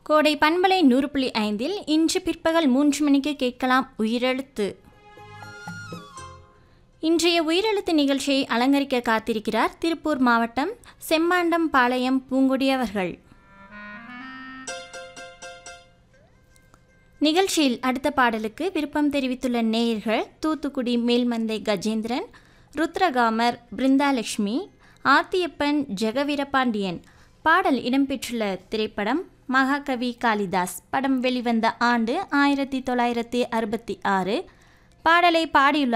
கோடை பண்பலை நூறு புள்ளி ஐந்தில் இன்று பிற்பகல் மூன்று மணிக்கு கேட்கலாம் உயிரெழுத்து இன்றைய உயிரெழுத்து நிகழ்ச்சியை அலங்கரிக்க காத்திருக்கிறார் திருப்பூர் மாவட்டம் செம்மாண்டம் பாளையம் பூங்குடி அவர்கள் நிகழ்ச்சியில் அடுத்த பாடலுக்கு விருப்பம் தெரிவித்துள்ள நேயர்கள் தூத்துக்குடி மேல்மந்தை கஜேந்திரன் ருத்ரகாமர் பிருந்தாலட்சுமி ஆத்தியப்பன் ஜெகவீரபாண்டியன் பாடல் இடம்பெற்றுள்ள திரைப்படம் மகாகவி காளிதாஸ் படம் வெளிவந்த ஆண்டு ஆயிரத்தி தொள்ளாயிரத்தி அறுபத்தி ஆறு பாடலை பாடியுள்ள